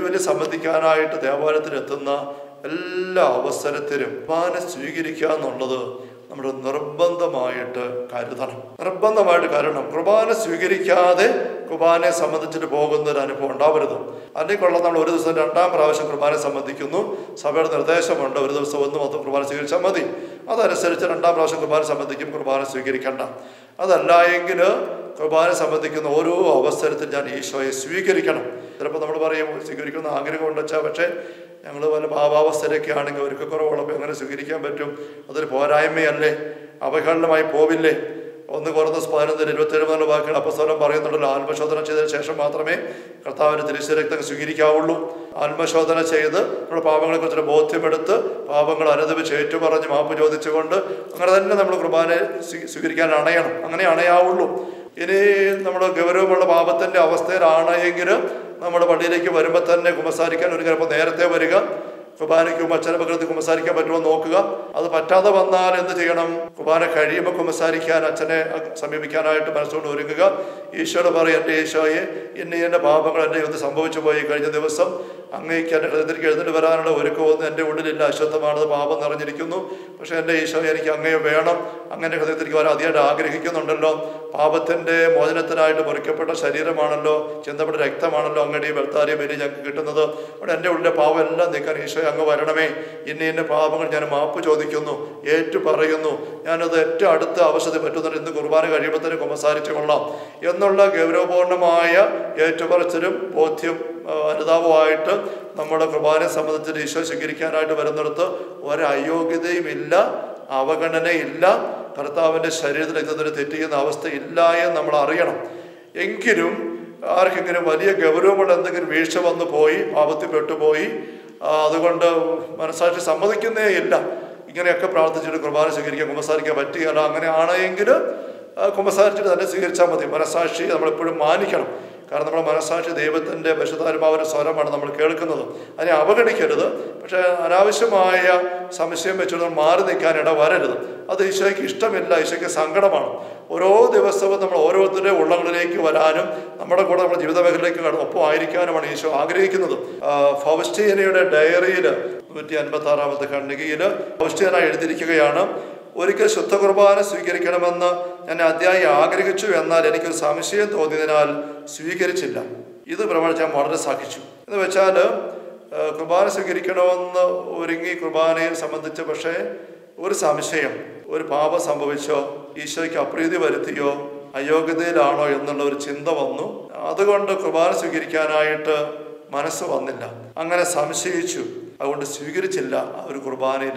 ദിവ്യബലി സംബന്ധിക്കാനായിട്ട് ദേവാലയത്തിൽ എത്തുന്ന എല്ലാ അവസരത്തിലും കുർബാന സ്വീകരിക്കുക എന്നുള്ളത് നമ്മൾ നിർബന്ധമായിട്ട് കരുതണം നിർബന്ധമായിട്ട് കരുതണം കുർബാന സ്വീകരിക്കാതെ കുർബാനയെ സംബന്ധിച്ചിട്ട് പോകുന്ന ഒരു അനുഭവം ഉണ്ടാവരുത് അല്ലെങ്കിൽ കൊള്ളാം നമ്മൾ ഒരു ദിവസം രണ്ടാം പ്രാവശ്യം കുർബാനയെ സംബന്ധിക്കുന്നു സഭയുടെ നിർദ്ദേശമുണ്ട് ഒരു ദിവസം ഒന്ന് മൊത്തം കുർബാന സ്വീകരിച്ചാൽ മതി അതനുസരിച്ച് രണ്ടാം പ്രാവശ്യം കുർബാന സംബന്ധിക്കും കുർബാന സ്വീകരിക്കണ്ട അതല്ല എങ്കിൽ കുർബാന സംബന്ധിക്കുന്ന ഓരോ അവസരത്തിൽ ഞാൻ ഈശോയെ സ്വീകരിക്കണം ചിലപ്പോൾ നമ്മൾ പറയും സ്വീകരിക്കുന്ന ആഗ്രഹം ഉണ്ടെച്ചാൽ പക്ഷേ ഞങ്ങൾ പല ഭാവാവസ്ഥയിലൊക്കെ ആണെങ്കിൽ ഒരുക്ക കുറവുള്ളപ്പോൾ എങ്ങനെ സ്വീകരിക്കാൻ പറ്റും അതൊരു പോരായ്മയല്ലേ അവഹേളനമായി പോവില്ലേ ഒന്ന് കുറഞ്ഞ പതിനൊന്നിന് ഇരുപത്തേഴ് മുതൽ വാക്കുകൾ അപ്പസ്തോലം പറയുന്നുണ്ടല്ലോ ആത്മശോധന ചെയ്തതിന് ശേഷം മാത്രമേ കർത്താവിൻ്റെ തിരിച്ചുരക്തം സ്വീകരിക്കാവുള്ളൂ ആത്മശോധന ചെയ്ത് നമ്മുടെ പാപങ്ങളെക്കുറിച്ചൊരു ബോധ്യമെടുത്ത് പാപങ്ങൾ അനുദപിച്ച് ഏറ്റുപറഞ്ഞ് മാപ്പ് ചോദിച്ചുകൊണ്ട് അങ്ങനെ തന്നെ നമ്മൾ കുർബാന സ്വീ- സ്വീകരിക്കാൻ അണയണം അങ്ങനെ അണയാവുള്ളൂ ഇനി നമ്മൾ ഗൗരവമുള്ള പാപത്തിൻ്റെ അവസ്ഥയിലാണ് എങ്കിൽ നമ്മൾ പള്ളിയിലേക്ക് വരുമ്പോൾ തന്നെ കുമ്പസാരിക്കാൻ ഒരു ചിലപ്പോൾ നേരത്തെ വരിക കുർബാനയ്ക്കും അച്ഛനെ പകരത്തിൽ കുമ്പസാരിക്കാൻ പറ്റുമോ എന്ന് നോക്കുക അത് പറ്റാതെ വന്നാൽ എന്ത് ചെയ്യണം കുർബാന കഴിയുമ്പോൾ കുമ്പസാരിക്കാൻ അച്ഛനെ സമീപിക്കാനായിട്ട് മനസ്സുകൊണ്ട് ഒരുങ്ങുക ഈശോയോട് പറയും എൻ്റെ ഈശോയെ ഇനി എൻ്റെ പാപങ്ങൾ എൻ്റെ ഒന്ന് സംഭവിച്ചു പോയി കഴിഞ്ഞ ദിവസം അങ്ങേക്ക് എൻ്റെ ഹൃദയത്തിലേക്ക് എഴുന്നേറ്റ് വരാനുള്ള ഒരുക്കമൊന്നും എൻ്റെ ഉള്ളിലില്ല അശുദ്ധമാണത് പാപം നിറഞ്ഞിരിക്കുന്നു പക്ഷേ എൻ്റെ ഈശോ എനിക്ക് അങ്ങയെ വേണം അങ്ങനെ ഹൃദയത്തിലേക്ക് വരാൻ അതിയായിട്ട് ആഗ്രഹിക്കുന്നുണ്ടല്ലോ പാപത്തിൻ്റെ മോചനത്തിനായിട്ട് മുറിക്കപ്പെട്ട ശരീരമാണല്ലോ ചിന്തപ്പെട്ട രക്തമാണല്ലോ അങ്ങയുടെ ഈ വെളുത്താരിയ ബലി ഞങ്ങൾക്ക് കിട്ടുന്നത് അവിടെ എൻ്റെ ഉള്ളിലെ പാപം എല്ലാം നീക്കാൻ ഈശോ അങ്ങ് വരണമേ ഇനി എൻ്റെ പാപങ്ങൾ ഞാൻ മാപ്പ് ചോദിക്കുന്നു ഏറ്റു പറയുന്നു ഞാനത് ഏറ്റവും അടുത്ത അവസ്ഥയിൽ പറ്റുന്നുണ്ട് ഇന്ന് കുർബാന കഴിയുമ്പോൾ തന്നെ കുമ്പസാരിച്ചു കൊള്ളാം എന്നുള്ള ഗൗരവപൂർണമായ ഏറ്റുപറച്ചിലും ബോധ്യം ആ, അനുതാപമായിട്ട് നമ്മുടെ കുർബാനയെ സംബന്ധിച്ച് ഈശോ സ്വീകരിക്കാനായിട്ട് വരുന്നിടത്ത് ഒരയോഗ്യതയും ഇല്ല അവഗണനയില്ല ഭർത്താവിൻ്റെ ശരീരത്തിൽ എത്തുന്നൊരു തെറ്റ് ചെയ്യുന്ന അവസ്ഥ ഇല്ല എന്ന് നമ്മൾ അറിയണം എങ്കിലും ആർക്കെങ്കിലും വലിയ ഗൗരവമുള്ള എന്തെങ്കിലും വീഴ്ച വന്നു പോയി പാപത്തിൽ പെട്ടുപോയി ആ, അതുകൊണ്ട് മനസ്സാക്ഷി സമ്മതിക്കുന്നേ ഇല്ല ഇങ്ങനെയൊക്കെ പ്രാർത്ഥിച്ചിട്ട് കുർബാന സ്വീകരിക്കാൻ കുമ്പസാരിക്കാൻ പറ്റുകയില്ല അങ്ങനെ ആണെങ്കിൽ കുമ്പസാരിച്ചിട്ട് തന്നെ സ്വീകരിച്ചാൽ മതി മനസ്സാക്ഷി നമ്മളെപ്പോഴും മാനിക്കണം കാരണം നമ്മുടെ മനസ്സാക്ഷി ദൈവത്തിൻ്റെ പരിശുദ്ധാത്മാവിൻ്റെ സ്വരമാണ് നമ്മൾ കേൾക്കുന്നത് അതിനെ അവഗണിക്കരുത് പക്ഷേ അനാവശ്യമായ സംശയം വെച്ചുകൊണ്ട് നമ്മൾ മാറി നിൽക്കാൻ ഇട വരരുത് അത് ഈശോയ്ക്ക് ഇഷ്ടമില്ല ഈശോയ്ക്ക് സങ്കടമാണ് ഓരോ ദിവസവും നമ്മൾ ഓരോരുത്തരുടെ ഉള്ളങ്ങളിലേക്ക് വരാനും നമ്മുടെ കൂടെ നമ്മുടെ ജീവിത മേഖലയിലേക്ക് കടന്ന് ഒപ്പം ആയിരിക്കാനുമാണ് ഈശോ ആഗ്രഹിക്കുന്നത് ആ, ഫൗസ്റ്റീനയുടെ ഡയറിയിൽ നൂറ്റി അൻപത്തി ആറാമത്തെ ഖണ്ഡികയിൽ ഫൗസ്റ്റീന എഴുതിയിരിക്കുകയാണ് ഒരിക്കൽ ശുദ്ധ കുർബാന സ്വീകരിക്കണമെന്ന് ഞാൻ അതിയായി ആഗ്രഹിച്ചു എന്നാൽ എനിക്കൊരു സംശയം തോന്നിയതിനാൽ സ്വീകരിച്ചില്ല ഇത് പ്രമാണിച്ച് ഞാൻ വളരെ സഹിച്ചു എന്ന് വെച്ചാൽ ആ, കുർബാന സ്വീകരിക്കണമെന്ന് ഒരുങ്ങി കുർബാനയെ സംബന്ധിച്ച് പക്ഷേ ഒരു സംശയം ഒരു പാപം സംഭവിച്ചോ ഈശോയ്ക്ക് അപ്രീതി വരുത്തിയോ അയോഗ്യതയിലാണോ എന്നുള്ള ഒരു ചിന്ത വന്നു അതുകൊണ്ട് കുർബാന സ്വീകരിക്കാനായിട്ട് മനസ്സ് വന്നില്ല അങ്ങനെ സംശയിച്ചു അതുകൊണ്ട് സ്വീകരിച്ചില്ല ആ ഒരു കുർബാനയിൽ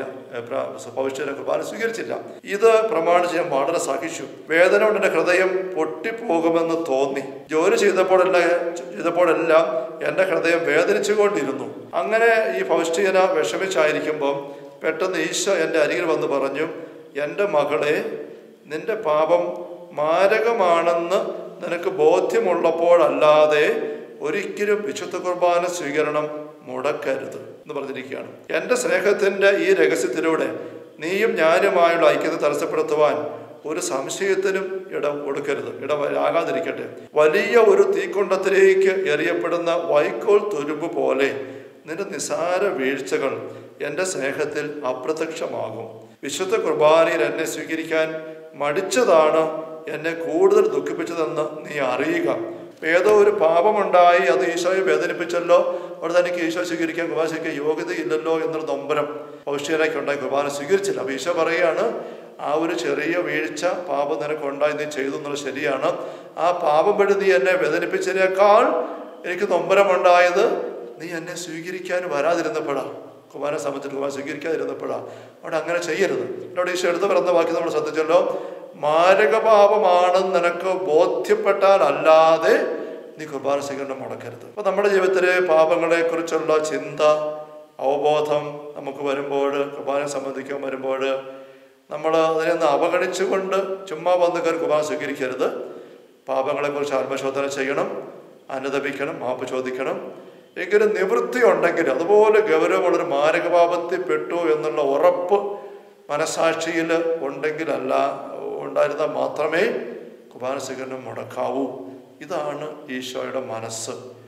പവിഷ്ഠ കുർബാന സ്വീകരിച്ചില്ല ഇത് പ്രമാണിച്ച് ഞാൻ വളരെ സഹിച്ചു വേദന കൊണ്ട് എൻ്റെ ഹൃദയം പൊട്ടിപ്പോകുമെന്ന് തോന്നി ജോലി ചെയ്തപ്പോഴെല്ലാം ചെയ്തപ്പോഴെല്ലാം എൻ്റെ ഹൃദയം വേദനിച്ചുകൊണ്ടിരുന്നു അങ്ങനെ ഈ ഫൗസ്റ്റീന വിഷമിച്ചായിരിക്കുമ്പം പെട്ടെന്ന് ഈശോ എൻ്റെ അരികിൽ വന്ന് പറഞ്ഞു എൻ്റെ മകളെ നിന്റെ പാപം മാരകമാണെന്ന് നിനക്ക് ബോധ്യമുള്ളപ്പോഴല്ലാതെ ഒരിക്കലും വിശുദ്ധ കുർബാന സ്വീകരണം മുടക്കരുത് എന്ന് പറഞ്ഞിരിക്കുകയാണ് എൻ്റെ സ്നേഹത്തിൻ്റെ ഈ രഹസ്യത്തിലൂടെ നീയും ഞാനുമായുള്ള ഐക്യത തടസ്സപ്പെടുത്തുവാൻ ഒരു സംശയത്തിനും ഇടം കൊടുക്കരുത് ഇടവരാകാതിരിക്കട്ടെ വലിയ ഒരു തീക്കൊണ്ടത്തിലേക്ക് എറിയപ്പെടുന്ന വൈക്കോൽ തുരുമ്പ് പോലെ നിന്റെ നിസാര വീഴ്ചകൾ എൻ്റെ സ്നേഹത്തിൽ അപ്രത്യക്ഷമാകും വിശുദ്ധ കുർബാനയിൽ എന്നെ സ്വീകരിക്കാൻ മടിച്ചതാണ് എന്നെ കൂടുതൽ ദുഃഖിപ്പിച്ചതെന്ന് നീ അറിയുക ഇപ്പൊ ഏതോ ഒരു പാപമുണ്ടായി അത് ഈശോയെ വേദനിപ്പിച്ചല്ലോ അവിടെ തനിക്ക് ഈശോ സ്വീകരിക്കാൻ കുർബാന സ്വീകരിക്കാൻ യോഗ്യതയില്ലല്ലോ എന്നൊരു നൊമ്പരം പൗഷ്ടികനൊക്കെ ഉണ്ടായി കുർബാന സ്വീകരിച്ചില്ല അപ്പൊ ഈശോ പറയുകയാണ് ആ ഒരു ചെറിയ വീഴ്ച പാപം നിനക്കുണ്ടായി നീ ചെയ്തു എന്നുള്ളത് ശരിയാണ് ആ പാപം വഴി നീ എന്നെ വേദനിപ്പിച്ചതിനേക്കാൾ എനിക്ക് നൊമ്പരമുണ്ടായത് നീ എന്നെ സ്വീകരിക്കാൻ വരാതിരുന്നപ്പോഴാ കുമാരനെ സംബന്ധിച്ച് കുമാരൻ സ്വീകരിക്കാതിരുന്നപ്പോഴാ അവിടെ അങ്ങനെ ചെയ്യരുത് എന്നോട് ഈശോ എടുത്തു പറഞ്ഞ വാക്യം നമ്മൾ ശ്രദ്ധിച്ചല്ലോ മാരകപാപമാണെന്ന് നിനക്ക് ബോധ്യപ്പെട്ടാൽ അല്ലാതെ നീ കുർബാന സ്വീകരണം മുടക്കരുത് അപ്പൊ നമ്മുടെ ജീവിതത്തിലെ പാപങ്ങളെ കുറിച്ചുള്ള ചിന്ത അവബോധം നമുക്ക് വരുമ്പോൾ കുർബാനയെ സംബന്ധിക്കാൻ വരുമ്പോൾ നമ്മൾ അതിനെ ഒന്ന് അവഗണിച്ചുകൊണ്ട് ചുമ്മാ വന്ന് കയറി കുർബാന സ്വീകരിക്കരുത് പാപങ്ങളെക്കുറിച്ച് ആത്മശോധന ചെയ്യണം അനുദപിക്കണം മാപ്പ് ചോദിക്കണം എങ്കിലും നിവൃത്തി ഉണ്ടെങ്കിൽ അതുപോലെ ഗൗരവമുള്ളൊരു മാരകപാപത്തിൽ പെട്ടു എന്നുള്ള ഉറപ്പ് മനസാക്ഷിയിൽ ഉണ്ടെങ്കിലല്ല ഉണ്ടായിരുന്നാൽ മാത്രമേ കുർബാന സ്വീകരണം മുടക്കാവൂ ഇതാണ് ഈശോയുടെ മനസ്സ്